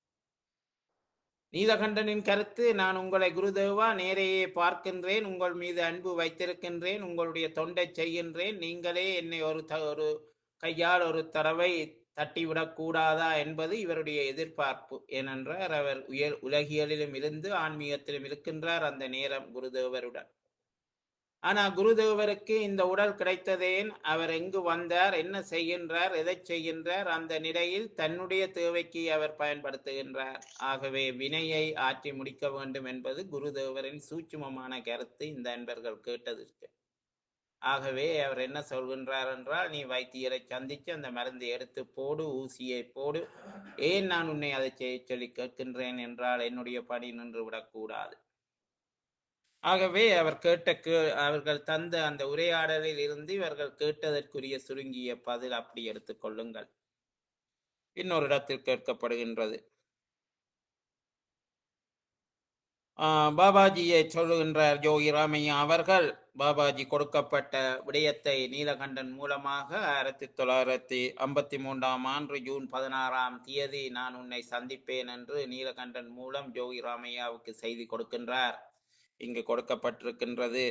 நீலகண்டனின் கருத்து நான் உங்களை குருதேவா நேரையே பார்க்கின்றேன் உங்கள் மீது அன்பு வைத்திருக்கின்றேன் உங்களுடைய தொண்டை செய்கின்றேன் நீங்களே என்னை ஒரு த ஒரு கையால் ஒரு தடவை தட்டிவிடக் கூடாதா என்பது இவருடைய எதிர்பார்ப்பு ஏனென்றால் அவர் உயர் உலகியலிலும் இருந்து ஆன்மீகத்திலும் இருக்கின்றார் அந்த நேரம் குருதேவருடன் ஆனா குருதேவருக்கு இந்த உடல் கிடைத்ததேன் அவர் எங்கு வந்தார் என்ன செய்கின்றார் எதை செய்கின்றார் அந்த நிலையில் தன்னுடைய தேவைக்கு அவர் பயன்படுத்துகின்றார் ஆகவே வினையை ஆற்றி முடிக்க வேண்டும் என்பது குருதேவரின் சூட்சுமமான கருத்து இந்த அன்பர்கள் கேட்டதற்கு ஆகவே அவர் என்ன சொல்கின்றார் என்றால் நீ வைத்தியரை சந்தித்து அந்த மருந்தை எடுத்து போடு ஊசியை போடு ஏன் நான் உன்னை அதை செய்ய சொல்லி கேட்கின்றேன் என்றால் என்னுடைய பணி நின்று விடக்கூடாது ஆகவே அவர் கேட்ட கே அவர்கள் தந்த அந்த உரையாடலில் இருந்து இவர்கள் கேட்டதற்குரிய சுருங்கிய பதில் அப்படி எடுத்துக்கொள்ளுங்கள் இன்னொரு இடத்தில் கேட்கப்படுகின்றது ஆஹ் பாபாஜியை சொல்லுகின்றார் யோகி ராமையா அவர்கள் பாபாஜி கொடுக்கப்பட்ட விடயத்தை நீலகண்டன் மூலமாக ஆயிரத்தி தொள்ளாயிரத்தி ஐம்பத்தி மூன்றாம் ஆண்டு ஜூன் பதினாறாம் தேதி நான் உன்னை சந்திப்பேன் என்று நீலகண்டன் மூலம் யோகி ராமையாவுக்கு செய்தி கொடுக்கின்றார் இங்கு கொடுக்கப்பட்டிருக்கின்றது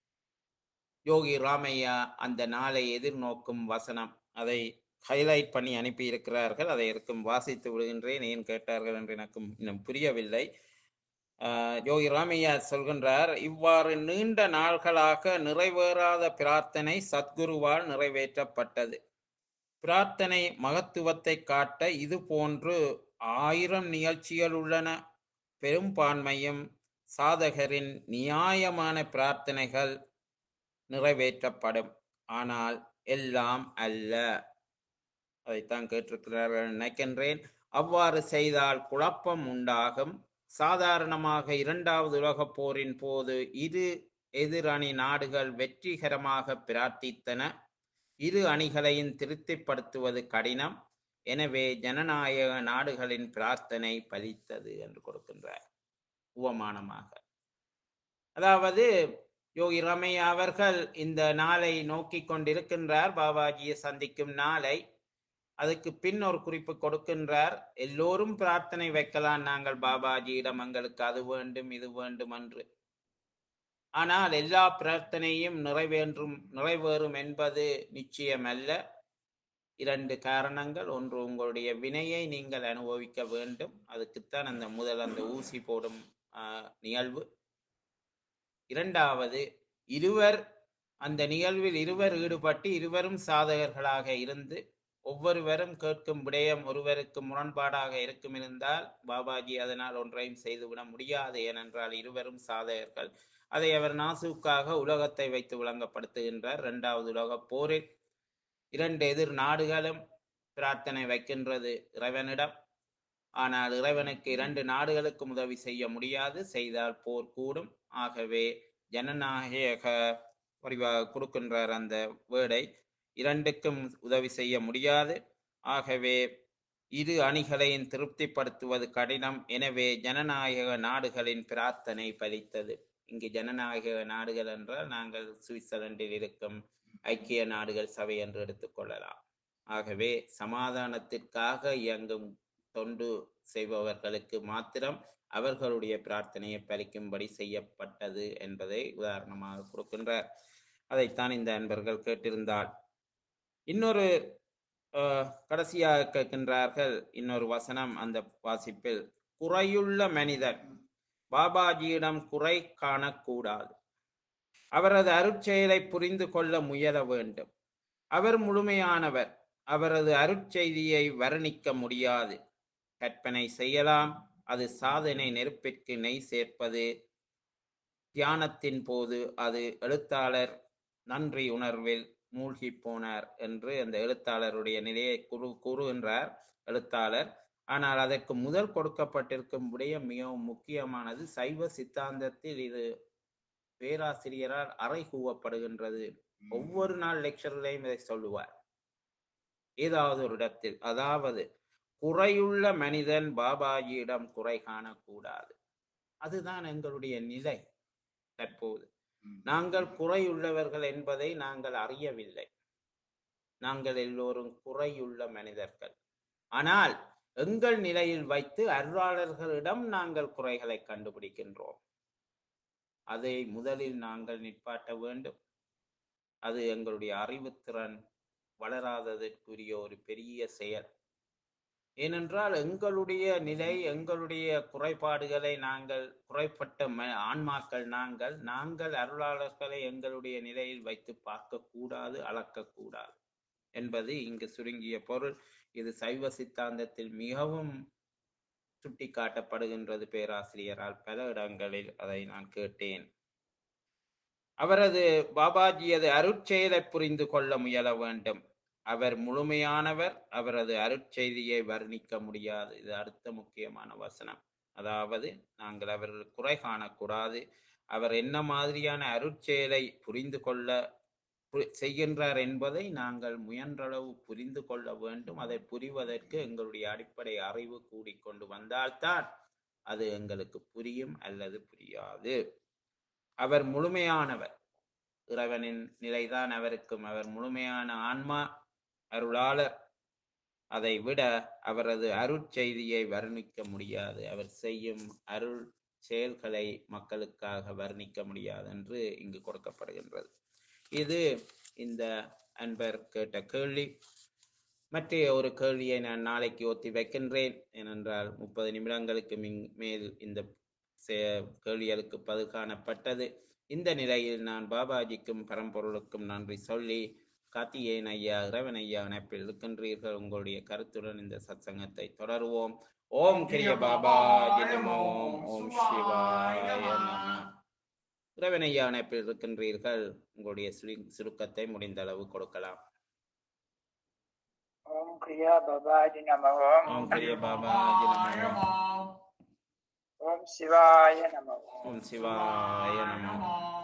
யோகி ராமையா அந்த நாளை எதிர்நோக்கும் வசனம் அதை ஹைலைட் பண்ணி அனுப்பி இருக்கிறார்கள் அதை இருக்கும் வாசித்து விடுகின்றேன் ஏன் கேட்டார்கள் என்று எனக்கும் இன்னும் புரியவில்லை ஆஹ் யோகி ராமையா சொல்கின்றார் இவ்வாறு நீண்ட நாள்களாக நிறைவேறாத பிரார்த்தனை சத்குருவால் நிறைவேற்றப்பட்டது பிரார்த்தனை மகத்துவத்தை காட்ட இது போன்று ஆயிரம் நிகழ்ச்சிகள் உள்ளன பெரும்பான்மையும் சாதகரின் நியாயமான பிரார்த்தனைகள் நிறைவேற்றப்படும் ஆனால் எல்லாம் அல்ல அதைத்தான் கேட்டிருக்கிறார்கள் நினைக்கின்றேன் அவ்வாறு செய்தால் குழப்பம் உண்டாகும் சாதாரணமாக இரண்டாவது உலகப் போரின் போது இரு எதிரணி நாடுகள் வெற்றிகரமாக பிரார்த்தித்தன இரு அணிகளையும் திருப்திப்படுத்துவது கடினம் எனவே ஜனநாயக நாடுகளின் பிரார்த்தனை பலித்தது என்று கொடுக்கின்றார் உவமானமாக அதாவது யோகி ரமையா அவர்கள் இந்த நாளை நோக்கி கொண்டிருக்கின்றார் பாபாஜியை சந்திக்கும் நாளை அதுக்கு பின் ஒரு குறிப்பு கொடுக்கின்றார் எல்லோரும் பிரார்த்தனை வைக்கலாம் நாங்கள் பாபாஜியிடம் எங்களுக்கு அது வேண்டும் இது வேண்டும் என்று ஆனால் எல்லா பிரார்த்தனையும் நிறைவேற்றும் நிறைவேறும் என்பது நிச்சயமல்ல இரண்டு காரணங்கள் ஒன்று உங்களுடைய வினையை நீங்கள் அனுபவிக்க வேண்டும் அதுக்குத்தான் அந்த முதல் அந்த ஊசி போடும் ஆஹ், நிகழ்வு இரண்டாவது இருவர் அந்த நிகழ்வில் இருவர் ஈடுபட்டு இருவரும் சாதகர்களாக இருந்து ஒவ்வொருவரும் கேட்கும் விடயம் ஒருவருக்கு முரண்பாடாக இருக்கும் இருந்தால் பாபாஜி அதனால் ஒன்றையும் செய்துவிட முடியாது ஏனென்றால் இருவரும் சாதகர்கள் அதை அவர் நாசுக்காக உலகத்தை வைத்து விளங்கப்படுத்துகின்றார் இரண்டாவது உலகப் போரில் இரண்டு எதிர் நாடுகளும் பிரார்த்தனை வைக்கின்றது இறைவனிடம் ஆனால் இறைவனுக்கு இரண்டு நாடுகளுக்கும் உதவி செய்ய முடியாது செய்தால் போர் கூடும் ஆகவே ஜனநாயக வடிவாக கொடுக்கின்றார் அந்த வேர்டை இரண்டுக்கும் உதவி செய்ய முடியாது ஆகவே இரு அணிகளையும் திருப்திப்படுத்துவது கடினம் எனவே ஜனநாயக நாடுகளின் பிரார்த்தனை பலித்தது இங்கு ஜனநாயக நாடுகள் என்றால் நாங்கள் சுவிட்சர்லாந்தில் இருக்கும் ஐக்கிய நாடுகள் சபை என்று எடுத்துக்கொள்ளலாம் ஆகவே சமாதானத்திற்காக இயங்கும் தொண்டு செய்பவர்களுக்கு மாத்திரம் அவர்களுடைய பிரார்த்தனையை பலிக்கும்படி செய்யப்பட்டது என்பதை உதாரணமாக கொடுக்கின்றார் அதைத்தான் இந்த அன்பர்கள் கேட்டிருந்தால் இன்னொரு அஹ், கடைசியாக கேட்கின்றார்கள் இன்னொரு வசனம் அந்த வாசிப்பில் குறையுள்ள மனிதன் பாபாஜியிடம் குறை காணக்கூடாது அவரது அருட்செயலை புரிந்து கொள்ள முயல வேண்டும் அவர் முழுமையானவர் அவரது அருட்செய்தியை வர்ணிக்க முடியாது கற்பனை செய்யலாம் அது சாதனை நெருப்பிற்கு நெய் சேர்ப்பது தியானத்தின் போது அது எழுத்தாளர் நன்றி உணர்வில் மூழ்கி போனார் என்று அந்த எழுத்தாளருடைய நிலையை குறு கூறுகின்றார் எழுத்தாளர் ஆனால் அதற்கு முதல் கொடுக்கப்பட்டிருக்கும் விடயம் மிகவும் முக்கியமானது சைவ சித்தாந்தத்தில் இது பேராசிரியரால் அறை கூவப்படுகின்றது ஒவ்வொரு நாள் லெக்சர்லையும் இதை சொல்லுவார் ஏதாவது ஒரு இடத்தில் அதாவது குறையுள்ள மனிதன் பாபாஜியிடம் குறை காணக்கூடாது அதுதான் எங்களுடைய நிலை தற்போது நாங்கள் குறையுள்ளவர்கள் என்பதை நாங்கள் அறியவில்லை நாங்கள் எல்லோரும் குறையுள்ள மனிதர்கள் ஆனால் எங்கள் நிலையில் வைத்து அருளாளர்களிடம் நாங்கள் குறைகளை கண்டுபிடிக்கின்றோம் அதை முதலில் நாங்கள் நிற்பாட்ட வேண்டும் அது எங்களுடைய அறிவுத்திறன் வளராததற்குரிய ஒரு பெரிய செயல் ஏனென்றால் எங்களுடைய நிலை எங்களுடைய குறைபாடுகளை நாங்கள் குறைப்பட்ட ம ஆன்மாக்கள் நாங்கள் நாங்கள் அருளாளர்களை எங்களுடைய நிலையில் வைத்து பார்க்கக்கூடாது அளக்கக்கூடாது என்பது இங்கு சுருங்கிய பொருள் இது சைவ சித்தாந்தத்தில் மிகவும் சுட்டிக்காட்டப்படுகின்றது பேராசிரியரால் பல இடங்களில் அதை நான் கேட்டேன் அவரது பாபாஜியது அருட்செயலை புரிந்து கொள்ள முயல வேண்டும் அவர் முழுமையானவர் அவரது அருட்செய்தியை வர்ணிக்க முடியாது இது அடுத்த முக்கியமான வசனம் அதாவது நாங்கள் அவர்கள் குறை காணக்கூடாது அவர் என்ன மாதிரியான அருட்செயலை புரிந்து கொள்ள பு- செய்கின்றார் என்பதை நாங்கள் முயன்றளவு புரிந்து கொள்ள வேண்டும் அதை புரிவதற்கு எங்களுடைய அடிப்படை அறிவு கூடிக்கொண்டு வந்தால்தான் அது எங்களுக்கு புரியும் அல்லது புரியாது அவர் முழுமையானவர் இறைவனின் நிலைதான் அவருக்கும் அவர் முழுமையான ஆன்மா அருளாளர் அதை விட அவரது அருட்செய்தியை வர்ணிக்க முடியாது அவர் செய்யும் அருள் செயல்களை மக்களுக்காக வர்ணிக்க முடியாது என்று இங்கு கொடுக்கப்படுகின்றது இது இந்த அன்பர் கேட்ட கேள்வி மற்ற ஒரு கேள்வியை நான் நாளைக்கு ஒத்தி வைக்கின்றேன் ஏனென்றால் முப்பது நிமிடங்களுக்கு மின் மேல் இந்த செ- கேள்விகளுக்கு பதில் காணப்பட்டது இந்த நிலையில் நான் பாபாஜிக்கும் பரம்பொருளுக்கும் நன்றி சொல்லி கார்த்திகேயன் ஐயா இறைவன் ஐயா இணைப்பில் இருக்கின்றீர்கள் உங்களுடைய கருத்துடன் இந்த சத்சங்கத்தை தொடருவோம் ஓம் கிரிய பாபாஜி நம ஓம் ஓம் சிவாய நம இறைவன் ஐயா இணைப்பில் இருக்கின்றீர்கள் உங்களுடைய சுரு- சுருக்கத்தை முடிந்த அளவு கொடுக்கலாம் ஓம் கிரியா பபாஜி நம ஓம் ஓம் கிரிய பாபாஜி நம ஓம். ஓம் சிவாய நம ஓம் ஓம் சிவாய நம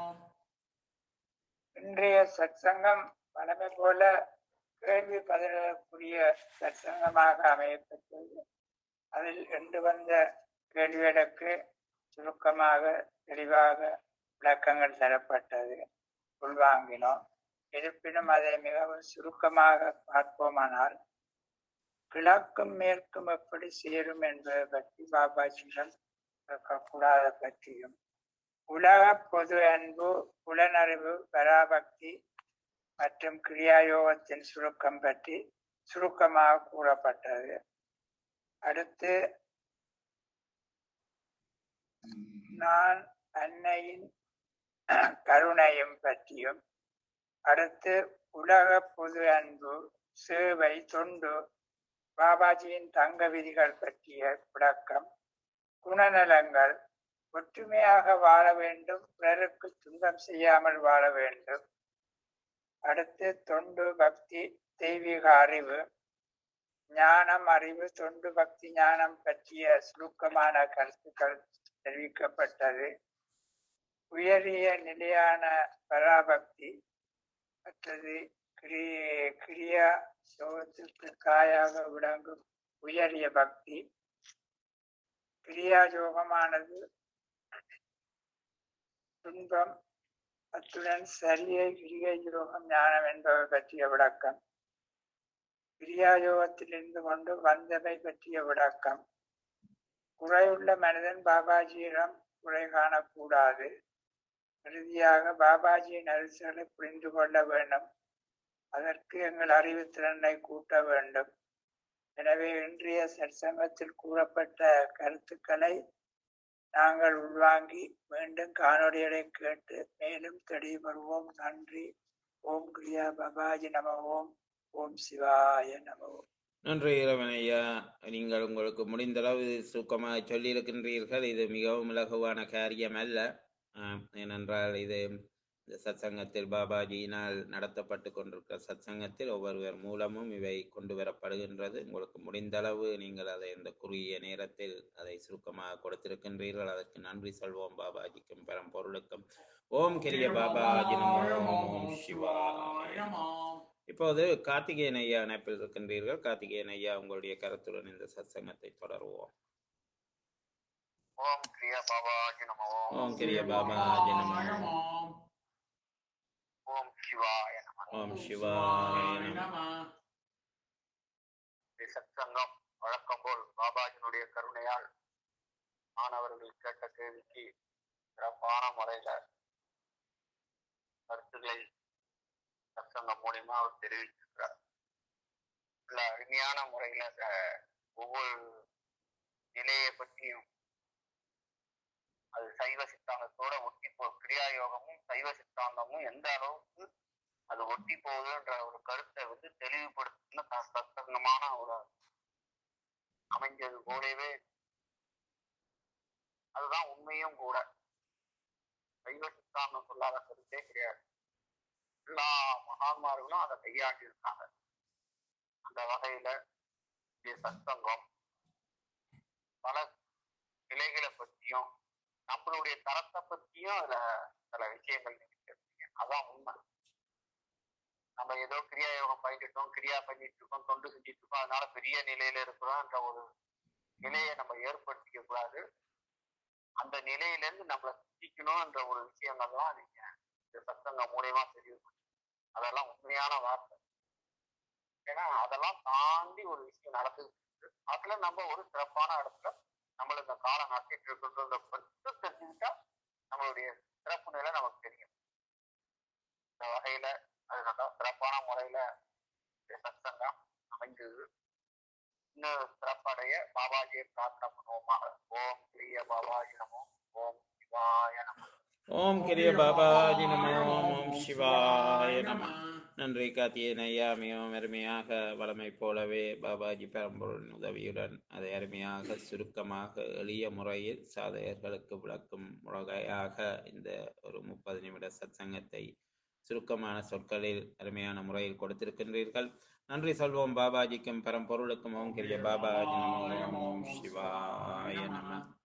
இன்றைய சத்சங்கம் வழமை போல கேள்வி பதிலுக்குரிய சத்சங்கமாக அமையப்பட்டது அதில் இன்று வந்த கேள்விகளுக்கு சுருக்கமாக தெளிவாக விளக்கங்கள் தரப்பட்டது உள்வாங்கினோம் இருப்பினும் அதை மிகவும் சுருக்கமாக பார்ப்போமானால் கிழக்கும் மேற்கும் எப்படி சேரும் என்பது பற்றி பாபாஜியிடம் இருக்கக்கூடாத பற்றியும் உலக பொது அன்பு புலனறிவு பராபக்தி மற்றும் கிரியாயோகத்தின் சுருக்கம் பற்றி சுருக்கமாக கூறப்பட்டது அடுத்து நான் அன்னையின் கருணையும் பற்றியும் அடுத்து உலக பொது அன்பு சேவை தொண்டு பாபாஜியின் தங்க விதிகள் பற்றிய விளக்கம் குணநலங்கள் ஒற்றுமையாக வாழ வேண்டும் பிறருக்கு துன்பம் செய்யாமல் வாழ வேண்டும் அடுத்து தொண்டு பக்தி தெய்வீக அறிவு ஞானம் அறிவு தொண்டு பக்தி ஞானம் பற்றிய சுருக்கமான கருத்துக்கள் தெரிவிக்கப்பட்டது உயரிய நிலையான பராபக்தி மற்றது கிரி கிரியா யோகத்திற்கு காயாக விளங்கும் உயரிய பக்தி கிரியா யோகமானது துன்பம் அத்துடன் சரியை கிரியை யோகம் ஞானம் என்பவை பற்றிய விளக்கம் கிரியா யோகத்தில் இருந்து கொண்டு வந்தவை பற்றிய விளக்கம் குறையுள்ள மனிதன் பாபாஜியிடம் குறை காணக்கூடாது இறுதியாக பாபாஜியின் அரசுகளை புரிந்து கொள்ள வேண்டும் அதற்கு எங்கள் அறிவுத்திறனை கூட்ட வேண்டும் எனவே இன்றைய சற்சங்கத்தில் கூறப்பட்ட கருத்துக்களை நாங்கள் உள்வாங்கி மீண்டும் காணொலிகளை கேட்டு மேலும் தெளிவுபெறுவோம் நன்றி ஓம் கிரியா பாபாஜி நம ஓம் ஓம் சிவாய நம ஓம் நன்றி இறைவன் ஐயா நீங்கள் உங்களுக்கு முடிந்தளவு சுருக்கமாக சொல்லியிருக்கின்றீர்கள் இது மிகவும் இலகுவான காரியம் அல்ல ஆம், ஏனென்றால் இது இந்த சத்சங்கத்தில் பாபாஜியினால் நடத்தப்பட்டு கொண்டிருக்கிற சத்சங்கத்தில் ஒவ்வொருவர் மூலமும் இவை கொண்டு வரப்படுகின்றது உங்களுக்கு முடிந்தளவு நீங்கள் அதை இந்த குறுகிய நேரத்தில் அதை சுருக்கமாக கொடுத்திருக்கின்றீர்கள் அதற்கு நன்றி சொல்வோம் பாபாஜிக்கும் பரம்பொருளுக்கும் ஓம் கிரிய பாபாஜி நமோ ஓம் சிவாய நமோ. இப்போது கார்த்திகேயன் ஐயா இணைப்பில் இருக்கின்றீர்கள் கார்த்திகேயன் ஐயா உங்களுடைய கருத்துடன் இந்த சத்சங்கத்தை தொடருவோம் ஓம் கிரியா பாபாஜி நம ஓம் ஓம் கிரிய பாபாஜி நமோ ஓம் சிவாய நம ஓம் சிவாய நமோ இந்த சத்சங்கம் வழக்கம் போல் பாபாஜினுடைய கருணையால் மாணவர்கள் கேட்ட கேள்விக்கு சிறப்பான முறையில கருத்துக்களை சத்சங்கம் மூலியமா அவர் தெரிவிச்சிருக்கிறார் நல்ல அருமையான முறையில அந்த ஒவ்வொரு நிலையை பற்றியும் அது சைவ சித்தாந்தத்தோட ஒட்டி போ கிரியா யோகமும் சைவ சித்தாந்தமும் எந்த அளவுக்கு அது ஒட்டி போகுதுன்ற ஒரு கருத்தை வந்து தெளிவுபடுத்தின த- சத்சங்கமான ஒரு அமைஞ்சது போலவே அதுதான் உண்மையும் கூட சைவ சித்தாந்தம் சொல்லாத கருத்தே கிடையாது எல்லா மகான்மார்களும் அதை கையாண்டி இருக்காங்க அந்த வகையில இந்த சத்சங்கம் பல கிளைகளை பற்றியும் நம்மளுடைய தரத்தை பற்றியும் அதுல சில விஷயங்கள் நீங்க தெரிஞ்சுங்க அதான் உண்மை நம்ம ஏதோ கிரியா யோகம் பயிட்டுட்டோம் கிரியா பண்ணிட்டு இருக்கோம் தொண்டு செஞ்சுட்டு இருக்கோம் அதனால பெரிய நிலையில இருக்கிறோம்ன்ற ஒரு நிலையை நம்ம ஏற்படுத்திக்க கூடாது அந்த நிலையில இருந்து நம்மளை சிந்திக்கணும்ன்ற ஒரு விஷயங்கள்லாம் நீங்க இந்த சத்தங்க மூலியமா தெரியும் அதெல்லாம் உண்மையான வார்த்தை ஏன்னா அதெல்லாம் தாண்டி ஒரு விஷயம் நடந்துட்டு இருக்கு அதுல நம்ம ஒரு சிறப்பான இடத்துல நம்மள இந்த காலம் நடத்திட்டு இருக்கிறத பற்றி தெரிஞ்சுக்கிட்டா நம்மளுடைய சிறப்பு நிலை நமக்கு தெரியும் இந்த வகையில அது நல்லா சிறப்பான முறையில இந்த சத்சங்கம் அமைஞ்சது இன்னும் சிறப்படைய பாபாஜியை பிரார்த்தனை பண்ணுவோமாக ஓம் பிரிய பாபாஜி நமோ ஓம் சிவாய நமோ ஓம் கிரிய பாபாஜி நமோ ஓம் சிவாய நம நன்றி கார்த்திகேயன் ஐயா மிகவும் அருமையாக வளமை போலவே பாபாஜி பெரம்பொருளின் உதவியுடன் அதை அருமையாக சுருக்கமாக எளிய முறையில் சாதகர்களுக்கு விளக்கும் முறையாக இந்த ஒரு முப்பது நிமிட சத்சங்கத்தை சுருக்கமான சொற்களில் அருமையான முறையில் கொடுத்திருக்கின்றீர்கள் நன்றி சொல்வோம் பாபாஜிக்கும் பரம்பொருளுக்கும் ஓம் கிரிய பாபாஜி நமோ ஓம் சிவாய நம